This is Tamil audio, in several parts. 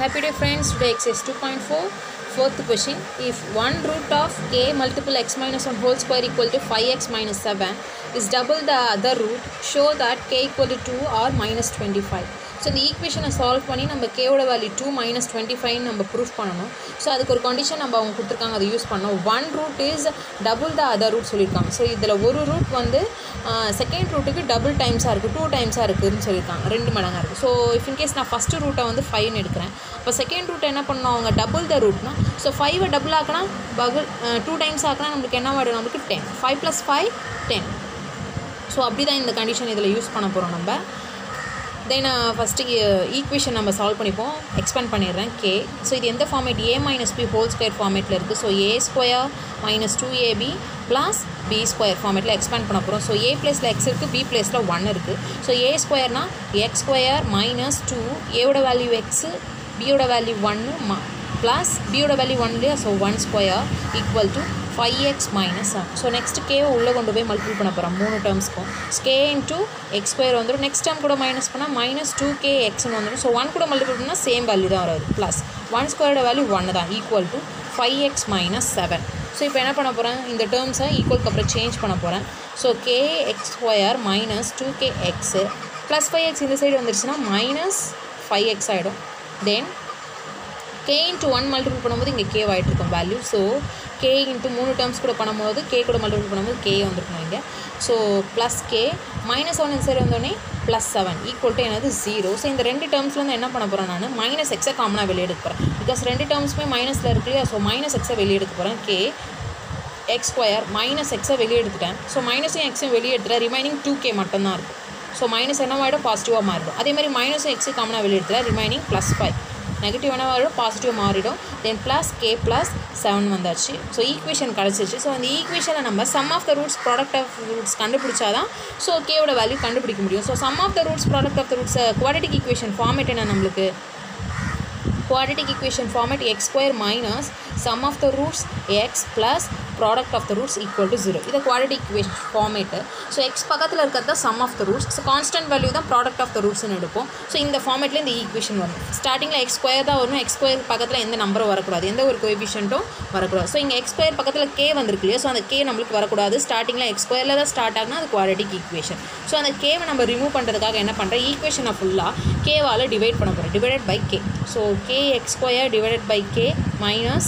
Happy day friends, today exercise 2.4, fourth question. If 1 root of k multiple x minus 1 whole square equal to 5x minus 7 is double the other root, show that k equal to 2 or minus 25. So இந்த ஈக்குவேஷனை சால்வ் பண்ணி நம்ம கேவோட value two minus twenty five நம்ம ப்ரூஃப் பண்ணணும் ஸோ அதுக்கு ஒரு கண்டிஷன் நம்ம அவங்க கொடுத்துருக்காங்க அதை யூஸ் பண்ணோம் one root is double the other root சொல்லியிருக்காங்க ஸோ இதில் ஒரு ரூட் வந்து செகண்ட் ரூட்டுக்கு டபுள் டைம்ஸாக இருக்குது டூ டைம்ஸாக இருக்குதுன்னு சொல்லியிருக்காங்க ரெண்டு மடங்காக இருக்குது ஸோ இஃப் இன்கேஸ் நான் ஃபஸ்ட்டு ரூட்டை வந்து ஃபைவ்னு எடுக்கிறேன் இப்போ செகண்ட் ரூட்டை என்ன பண்ணணும் அவங்க டபுள் த ரூட்னா ஸோ ஃபைவை டபுள் ஆக்கினா பகுல் டூ டைம்ஸ் ஆக்கினா நம்மளுக்கு என்ன வரும் நம்மளுக்கு ten five plus five ten so அப்படி தான் இந்த கண்டிஷன் இதில் யூஸ் பண்ண போகிறோம் நம்ம தென் ஃபஸ்ட்டு ஈக்குவேஷன் நம்ம சால்வ் பண்ணிப்போம் எக்ஸ்பேண்ட் பண்ணிடுறேன் கே ஸோ இது எந்த format A minus B whole square ஃபார்மேட்டில் இருக்குது so A square minus two AB plus B square format expand பண்ண போகிறோம் ஸோ ஏ பிளேஸில் எக்ஸ் இருக்குது பி பிளேஸில் ஒன் இருக்குது ஸோ ஏ ஸ்கொயர்னா எக்ஸ் ஸ்கொயர் மைனஸ் டூ ஏவோட வேல்யூ எக்ஸு பியோட வேல்யூ ஒன்று மா ப்ளஸ் பியோட வேல்யூ ஒன் இல்லையா so one square equal to five X minus seven so next கேவை உள்ளே கொண்டு போய் மல்டிபிள் பண்ண போகிறோம் மூணு டேர்ம்ஸ்க்கும் கே இன்ட்டு எக்ஸ் ஸ்கொயர் வந்துடும் நெக்ஸ்ட் டேர்ம் கூட மைனஸ் பண்ணால் மைனஸ் டூ கே எக்ஸ்னு வந்துடும் ஸோ ஒன் கூட மல்டிபிள் பண்ணால் சேம் வேல்யூ தான் வராது ப்ளஸ் ஒன் ஸ்கொயரோட வேல்யூ ஒன்று தான் equal to five X minus seven so இப்போ என்ன பண்ண போகிறேன் இந்த டேர்ம்ஸை ஈக்குவலுக்கு அப்புறம் சேஞ்ச் பண்ண போகிறேன் so K X square minus two K X plus five X இந்த சைடு வந்துருச்சுன்னா மைனஸ் ஃபைவ் எக்ஸ் ஆகிடும் then K into one multiple பண்ணும்போது இங்கே கே ஆகிட்டு இருக்கும் வேல்யூ ஸோ கே இன்ட்டு மூணு டேர்ம்ஸ் கூட பண்ணும்போது கே கூட மல்டிபிள் பண்ணும்போது கே வந்திருக்கணும் இங்கே so plus K minus one இந்த சைடு வந்தோடனே ப்ளஸ் செவன் ஈக்குவல் டு என்னது ஜீரோ ஸோ இந்த ரெண்டு டேர்ம்ஸ்லேருந்து என்ன பண்ண போகிறேன் நான் மைனஸ் எக்ஸை காமனாக வெளியே எடுக்க போகிறேன் பிகாஸ் ரெண்டு டேர்ம்ஸுமே மைனஸில் இருக்கு இல்லையா ஸோ மைனஸ் எக்ஸை வெளியே எடுக்க போகிறேன் கே எக்ஸ் ஸ்கொயர் மைனஸ் எக்ஸை வெளியே எடுத்துட்டேன் ஸோ மைனஸும் எக்ஸும் வெளியே எடுத்துட்டேன் ரிமைனிங் டூ கே மட்டும்தான் இருக்கும் ஸோ மைனஸ் என்ன ஆகிடும் பாசிட்டிவாக மாறிடும் அதே மாதிரி மைனஸும் எக்ஸு காமனாக வெளியே எடுத்துட்டேன் ரிமைனிங் ப்ளஸ் ஃபைவ் நெகட்டிவ் என்ன மாறிடும் பாசிட்டிவ் மாறிடும் then plus K plus seven வந்தாச்சு ஸோ ஈக்குவேஷன் கிடச்சிச்சு ஸோ அந்த ஈக்குவேஷனை நம்ம sum of the roots product of roots கண்டுபிடிச்சாதான் ஸோ கேவோட வேல்யூ கண்டுபிடிக்க முடியும் so sum of the roots product of the roots quadratic equation format என்ன நம்மளுக்கு quadratic equation format x square minus sum of the roots x plus product of the roots equal to 0 இது quadratic equation format so X பக்கத்தில் இருக்கிறது தான் sum of the roots so constant value தான் ப்ராடக்ட் ஆஃப் த ரூட்ஸ்னு எடுப்போம் ஸோ இந்த ஃபார்மேட்டில் இந்த ஈக்குவேஷன் வரும் ஸ்டார்டிங்கில் எக்ஸ் ஸ்கொயர் தான் வரும் எக்ஸ் ஸ்கொயர் பக்கத்தில் எந்த நம்பரும் வரக்கூடாது எந்த ஒரு கோஎஃபிஷியன்ட்டும் வரக்கூடாது ஸோ இங்கே எக்ஸ் ஸ்கொயர் பக்கத்தில் கே வந்திருக்கு இல்லையா ஸோ அந்த கே நம்மளுக்கு வரக்கூடாது ஸ்டார்டிங்கில் எக்ஸ் ஸ்கொயரில் தான் ஸ்டார்ட் ஆகுனா அது குவாடிட்டிக் ஈக்குவேஷன் ஸோ அந்த கேவை நம்ம ரிமூவ் பண்ணுறதுக்காக என்ன பண்ணுறேன் ஈக்குவேஷனை ஃபுல்லாக கேவால் டிவைட் பண்ண போகிறேன் divided by K so K X square divided by K minus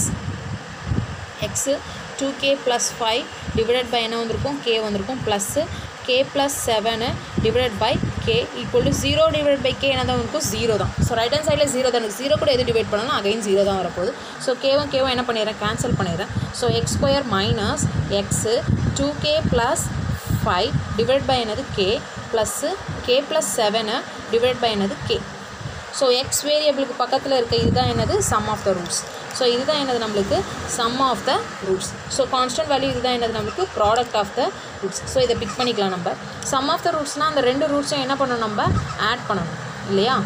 x two K plus five divided by என்ன வந்திருக்கும் கே வந்திருக்கும் plus K plus seven divided by K equal to zero divide by K என்ன தான் இருக்கும் ஜீரோ தான் ஸோ ரைட் ஹேண்ட் சைடில் ஜீரோ தான் ஜீரோ கூட எது டிவைட் பண்ணாலும் அகைன் ஜீரோ தான் வரப்போகுது ஸோ கேவும் கேவும் என்ன பண்ணிடுறேன் கேன்சல் பண்ணிடுறேன் so x square minus x two K plus five divide by என்னது k plus K plus seven divide by என்னது கே ஸோ எக்ஸ் வேரியபிளுக்கு பக்கத்தில் இருக்க இதுதான் என்னது sum of the roots so இதுதான் என்னது நம்மளுக்கு sum of the roots so constant value இதுதான் என்னது நம்மளுக்கு product of the roots so இதை பிக் பண்ணிக்கலாம் நம்ம சம் ஆஃப் த ரூட்ஸ்னால் அந்த ரெண்டு ரூட்ஸும் என்ன பண்ணணும் நம்ம ஆட் பண்ணணும் இல்லையா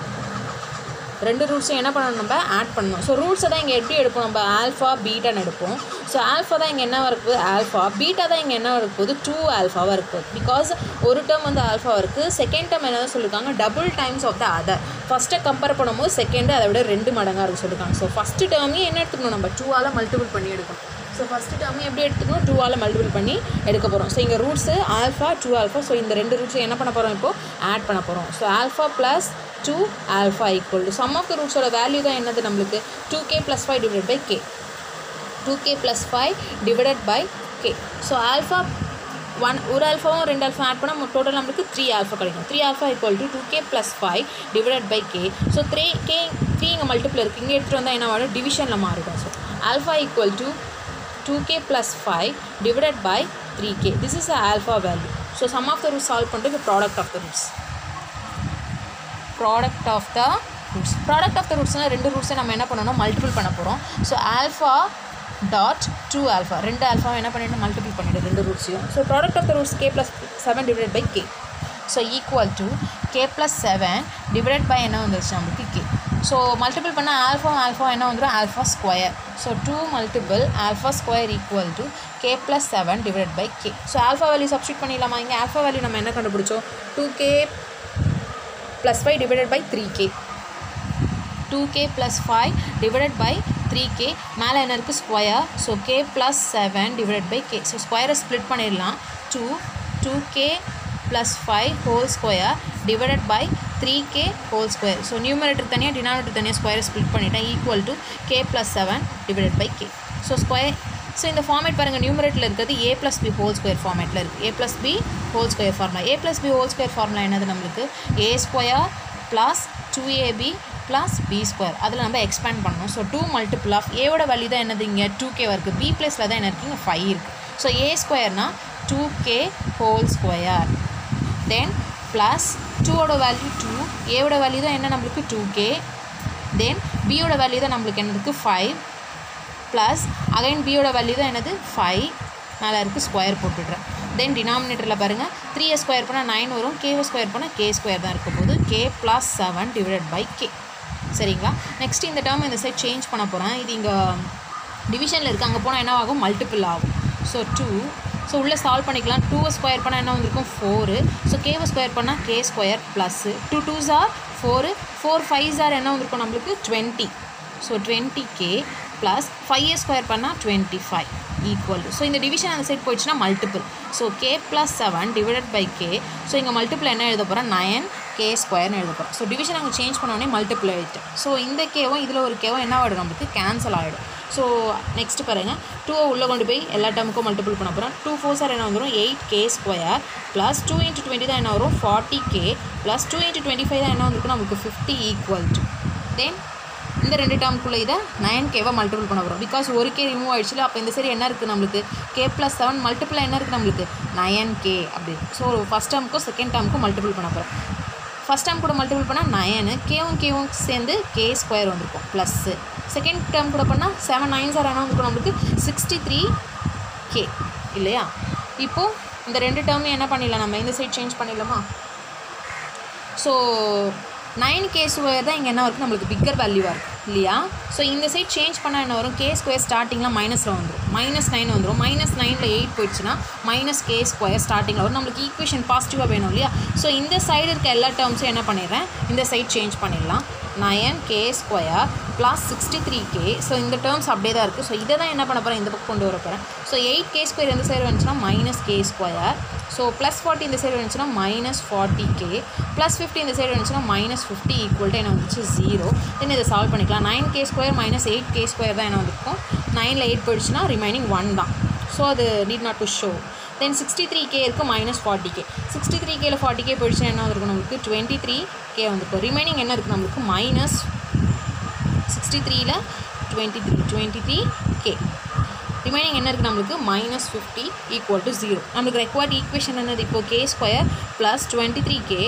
ரெண்டு ரூட்ஸும் என்ன பண்ணணும் நம்ம ஆட் பண்ணணும் ஸோ ரூட்ஸை தான் இங்கே எப்படி எடுப்போம் நம்ம ஆல்ஃபா பீட்டான்னு எடுப்போம் ஸோ ஆல்ஃபா தான் இங்கே என்ன வரப்போகுது ஆல்ஃபா பீட்டா தான் இங்கே என்ன வரப்போகுது டூ ஆல்ஃபாவாக இருக்குது பிகாஸ் ஒரு டேர்ம் வந்து ஆல்ஃபாவாக இருக்குது செகண்ட் டேர்ம் என்ன சொல்லியிருக்காங்க double times of the other ஃபஸ்ட்டை கம்பேர் பண்ணும்போது செகண்டு அதை விட ரெண்டு மடங்காக இருக்குது சொல்லியிருக்காங்க ஸோ ஃபஸ்ட்டு டேர்மே என்ன எடுத்துக்கணும் நம்ம டூவால் மல்டிபிள் பண்ணி எடுக்கணும் ஸோ ஃபஸ்ட்டு டேர்மே எப்படி எடுத்துக்கணும் டூவால் மல்டிபிள் பண்ணி எடுக்க போகிறோம் ஸோ இங்கே roots alpha two alpha so இந்த ரெண்டு ரூட்ஸும் என்ன பண்ண போகிறோம் இப்போது ஆட் பண்ண போகிறோம் so alpha plus two alpha equal to sum of the ரூட்ஸோட வேல்யூ தான் என்னது நம்மளுக்கு two K plus five divide by k two K plus five divided by K so alpha one ஒரு ஆல்ஃபாவும் ரெண்டு ஆல்ஃபா ஆட் பண்ணால் டோட்டல் நம்மளுக்கு த்ரீ ஆல்ஃபா கிடைக்கும் three alpha equal to two K plus five divided by K so three k three இங்கே மல்டிபிள் இருக்குது இங்கே எடுத்துகிட்டு வந்தால் என்ன ஆகும் டிவிஷனில் மாறிடும் so alpha equal to two K plus five divided by three k this is a alpha value so sum of the roots solve பண்ணுறது product of the roots product of the roots product of the ரூட்ஸ்னால் ரெண்டு ரூட்ஸை நம்ம என்ன பண்ணணும் மல்டிபிள் பண்ண போகிறோம் so alpha dot two alpha ரெண்டு ஆல்ஃபா என்ன பண்ணிட்டு மல்டிபிள் பண்ணிவிடு ரெண்டு ரூட்ஸையும் so product of the roots k plus seven divide by K so equal to k plus seven divide by என்ன வந்துருச்சு நம்மளுக்கு கே ஸோ மல்டிபிள் பண்ணால் ஆல்ஃபா ஆல்ஃபா என்ன வந்துடும் alpha square so two multiple alpha square equal to k plus seven divide by K so alpha value substitute பண்ணிடலாமா இங்கே ஆல்ஃபா வேல்யூ நம்ம என்ன கண்டுபிடிச்சோம் two K plus five divided by three k two K plus five divided by three k மேலே என்ன இருக்குது square so k plus seven divided by K so ஸ்கொயரை ஸ்ப்ளிட் பண்ணிடலாம் two two K plus five whole square divided by three k whole square so numerator தனியாக டினாமினேட்டர் தனியாக ஸ்கொயரை ஸ்ப்ளிட் பண்ணிட்டேன் equal to k plus seven divided by K so square so இந்த ஃபார்மேட் பாருங்கள் நியூமரேட்டில் இருக்கிறது A plus B whole square ஃபார்மேட்டில் இருக்குது A plus B whole square formula A plus B whole square formula என்னது நம்மளுக்கு A square plus two AB plus B square அதில் நம்ம எக்ஸ்பேண்ட் பண்ணணும் ஸோ டூ மல்டிபிள் ஆஃப் ஏவோட வேல்யூ தான் என்னது இங்கே டூ கேவாக இருக்குது பி ப்ளஸில் தான் என்ன இருக்குது இங்கே ஃபைவ் இருக்குது ஸோ ஏ ஸ்கொயர்னால் two k whole square then plus டூவோட வேல்யூ டூ ஏவோட வேல்யூ தான் என்ன நம்மளுக்கு டூ கே தென் பியோட வேல்யூ தான் நம்மளுக்கு என்ன இருக்குது ஃபைவ் ப்ளஸ் அகைன் பியோட வேல்யூ தான் என்னது ஃபைவ் மேலே இருக்குது ஸ்கொயர் போட்டுடுறேன் தென் டினாமினேட்டரில் பாருங்கள் த்ரீ ஸ்கொயர் பண்ணால் நைன் வரும் கேவை ஸ்கொயர் பண்ணால் கே ஸ்கொயர் தான் இருக்க போது k plus seven divided by k சரிங்களா நெக்ஸ்ட் இந்த டேர்ம் இந்த சைட் சேஞ்ச் பண்ண போகிறேன் இது இங்கே டிவிஷனில் இருக்குது அங்கே போனால் என்ன ஆகும் மல்டிபிள் ஆகும் ஸோ டூ ஸோ உள்ளே சால்வ் பண்ணிக்கலாம் டூவை ஸ்கொயர் பண்ணால் என்ன வந்திருக்கும் ஃபோரு ஸோ கேவை ஸ்கொயர் பண்ணால் k square plus two twos or four four fives or என்ன வந்திருக்கும் நம்மளுக்கு twenty so twenty k plus five a square பண்ணால் டுவெண்ட்டி ஃபைவ் ஈக்குவல் ஸோ இந்த டிவிஷன் அந்த சைட் போயிடுச்சுன்னா multiple so k plus seven divided by K so இங்கே மல்டிபிள் என்ன எழுத போகிறேன் நயன் கே ஸ்கொயர்னு எழுத போகிறோம் ஸோ டிவிஷன் அங்கே சேஞ்ச் பண்ணோடனே மல்டிபிள் எழுதிட்டேன் ஸோ இந்த கேவும் இதில் ஒரு கேவும் என்ன ஆகிடும் நம்மளுக்கு கேன்சல் ஆகிடும் ஸோ நெக்ஸ்ட் பாருங்கள் டூவை உள்ளே கொண்டு போய் எல்லா டேர்முக்கும் மல்டிபிள் பண்ண போகிறோம் டூ ஃபோர் சார் என்ன வந்துடும் eight k square plus two into twenty தான் என்ன வரும் forty k plus two into twenty five தான் என்ன வந்திருக்கும் நமக்கு ஃபிஃப்டி ஈக்குவல் டு தென் இந்த ரெண்டு டேர்முக்குள்ளே இதை நைன் கேவை மல்டிபிள் பண்ண போகிறோம் பிகாஸ் ஒரு கே ரிமூவ் ஆயிடுச்சுல அப்போ இந்த சைடு என்ன இருக்குது நம்மளுக்கு கே ப்ளஸ் செவன் மல்டிபிள் என்ன இருக்குது நம்மளுக்கு நயன் கே அப்படின்னு ஸோ ஃபஸ்ட் டேர்முக்கும் செகண்ட் டேர்முக்கும் மல்டிபிள் பண்ண போகிறோம் ஃபஸ்ட் டேர்ம் கூட மல்டிபிள் பண்ணால் நயனு கேவும் கேவும் சேர்ந்து கே ஸ்கொயர் வந்திருக்கும் ப்ளஸ்ஸு செகண்ட் டேர்ம் கூட பண்ணால் செவன் நைன் சார் என்ன வந்திருக்கும் நம்மளுக்கு சிக்ஸ்டி த்ரீ கே இல்லையா இப்போது இந்த ரெண்டு டேர்மையும் என்ன பண்ணிடலாம் நம்ம இந்த சைட் சேஞ்ச் பண்ணிடலாமா ஸோ நைன் கே ஸ்கொயர் தான் இங்கே என்ன இருக்குது நம்மளுக்கு பிக்கர் வேல்யூவாக இருக்குது இல்லையா ஸோ இந்த சைட் சேஞ்ச் பண்ணால் என்ன வரும் கே ஸ்கொயர் ஸ்டார்டிங்கில் மைனஸில் வந்துடும் மைனஸ் நைன் வந்துடும் மைனஸ் நைனில் எயிட் போயிடுச்சுன்னா மைனஸ் கே ஸ்கொயர் ஸ்டார்டிங்கில் வரும் நம்மளுக்கு ஈக்குவேஷன் பாசிட்டிவாக வேணும் இல்லையா ஸோ இந்த சைடு இருக்க எல்லா டேர்ம்ஸும் என்ன பண்ணிடுறேன் இந்த சைட் சேஞ்ச் பண்ணிடலாம் nine k square plus sixty three k so இந்த டேர்ம்ஸ் அப்படியே தான் இருக்குது ஸோ இதை தான் என்ன பண்ண போகிறேன் இந்த பக்கம் கொண்டு வர போகிறேன் ஸோ எயிட் கே ஸ்கொயர் எந்த சைடு வந்துச்சுன்னா minus k square so plus forty இந்த சைடு வந்துச்சுன்னா minus forty k plus fifty இந்த சைடு வந்துச்சுன்னா மைனஸ் ஃபிஃப்டி ஈக்குவல் டு என்ன வந்துச்சு ஜீரோ தென் இதை சால்வ் பண்ணிக்கலாம் nine k square minus eight k square தான் என்ன வந்திருக்கும் நைனில் எயிட் போயிடுச்சுன்னா ரிமைனிங் ஒன் தான் ஸோ அது need not to show then sixty three k இருக்குது minus forty k sixty three கேல ஃபார்ட்டி கே போயிடுச்சுன்னா என்ன வந்திருக்கும் நம்மளுக்கு டுவெண்ட்டி த்ரீ கே வந்திருக்கும் ரிமைனிங் என்ன இருக்குது நம்மளுக்கு மைனஸ் சிக்ஸ்டி த்ரீல twenty three twenty three k remaining என்ன இருக்குது நம்மளுக்கு minus fifty equal to zero நம்மளுக்கு ரெக்வயர்ட் ஈக்குவேஷன் என்னது இப்போ k square plus twenty three k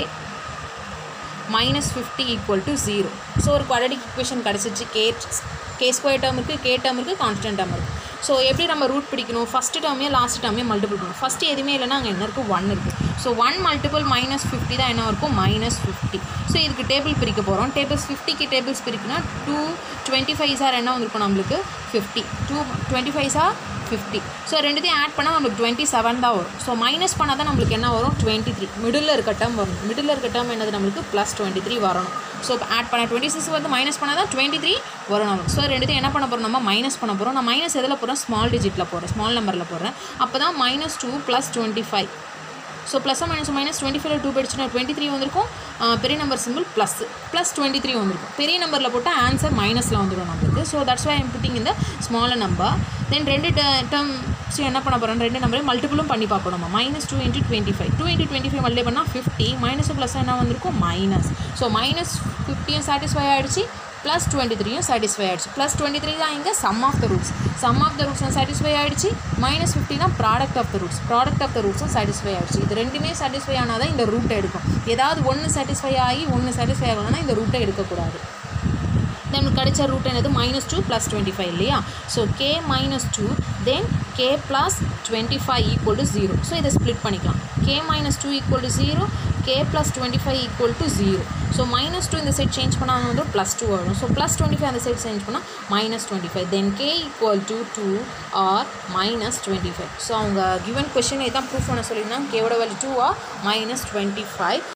minus fifty equal to zero so ஒரு குவாடிக் ஈக்குவேஷன் கிடச்சிச்சு கே கே ஸ்கொயர் டேர்ம் இருக்குது கே டேர்ம் இருக்குது கான்ஸ்டன்ட் டேர்ம் இருக்குது ஸோ எப்படி நம்ம ரூட் பிடிக்கணும் ஃபஸ்ட்டு டேர்மே லாஸ்ட் டேர்மே மல்டிபிள் பண்ணணும் ஃபஸ்ட்டு எதுவுமே இல்லைன்னா அங்கே என்ன இருக்குது ஒன் இருக்குது so one multiple minus fifty தான் என்ன இருக்கும் மைனஸ் ஃபிஃப்டி ஸோ இதுக்கு டேபிள் பிரிக்க போகிறோம் டேபிள்ஸ் ஃபிஃப்டிக்கு டேபிள்ஸ் பிரிக்குனா டூ டுவெண்ட்டி ஃபைவ் சார் என்ன வந்திருக்கும் நம்மளுக்கு fifty two twenty five sir fifty so ரெண்டுத்தையும் ஆட் பண்ணால் நம்மளுக்கு டுவெண்ட்டி செவன் தான் வரும் ஸோ மைனஸ் பண்ணால் தான் நம்மளுக்கு என்ன வரும் டுவெண்ட்டி த்ரீ மிடில் இருக்க டேர்ம் வரும் மிடில் இருக்க டேர்ம் என்னது நம்மளுக்கு ப்ளஸ் டுவெண்ட்டி த்ரீ வரணும் ஸோ ஆட் பண்ண டுவெண்ட்டி சிக்ஸ் வந்து மைனஸ் பண்ணால் தான் டுவெண்ட்டி த்ரீ வரும் நம்மளுக்கு ஸோ ரெண்டுத்தையும் என்ன பண்ண போகிறோம் நம்ம மைனஸ் பண்ண போகிறோம் நான் மைனஸ் எதில் போகிறேன் ஸ்மால் டிஜிட்டில் போடுறேன் ஸ்மால் நம்பரில் போடுறேன் அப்போ தான் minus two plus twenty five so plus minus minus twenty ஃபைவ்ல டூ போயிடுச்சுன்னா டுவெண்ட்டி த்ரீ வந்திருக்கும் ஆஹ் பெரிய number simple plus plus twenty three வந்திருக்கும் பெரிய நம்பரில் போட்டால் ஆன்சர் மைனஸில் வந்துடும் நம்மளுக்கு so that's why I'm putting இந்த ஸ்மாலர் நம்பர் தென் ரெண்டு டேர்ம்ஸ் என்ன பண்ண போகிறோம் ரெண்டு நம்பரையும் மல்டிபிளும் பண்ணி பார்க்கணும் நம்ம minus two into twenty five two into twenty five multiple பண்ணால் ஃபிஃப்டி மைனஸ் ப்ளஸ் என்ன வந்திருக்கும் மைனஸ் ஸோ மைனஸ் ஃபிஃப்டியும் சாட்டிஸ்ஃபை ஆகிடுச்சு ப்ளஸ் டுவெண்ட்டி த்ரீயும் சாட்டிஸ்ஃபை ஆகிடுச்சு ப்ளஸ் டுவெண்ட்டி த்ரீ தான் இங்கே sum of the roots sum of the ரூட்ஸும் சாட்டிஸ்ஃபை ஆகிடுச்சு மைனஸ் ஃபிஃப்டி தான் product of the roots product of the ரூட்ஸும் சாட்டிஸ்ஃபை ஆகிடுச்சு இது ரெண்டுமே சாட்டிஸ்ஃபை ஆனால் தான் இந்த ரூட்டை எடுக்கும் ஏதாவது ஒன்று சாட்டிஸ்ஃபை ஆகி ஒன்று சாட்டிஸ்ஃபை ஆகலைன்னா இந்த ரூட்டை எடுக்கக்கூடாது நமக்கு கிடைச்ச ரூட் என்னது minus two plus twenty five இல்லையா so k minus two then k plus twenty five equal to zero so இதை ஸ்ப்ளிட் பண்ணிக்கலாம் k minus two equal to zero k plus twenty five equal to zero so minus two இந்த சைட் சேஞ்ச் பண்ணால் வந்து ப்ளஸ் டூ வரும் ஸோ ப்ளஸ் டுவெண்ட்டி ஃபைவ் அந்த சைட் சேஞ்ச் பண்ணால் minus twenty five then k equal to two or minus twenty five so அவங்க கிவன் கொஷின் இதான் ப்ரூஃப் பண்ண சொல்லியிருந்தாங்க கேவோட value two or minus twenty five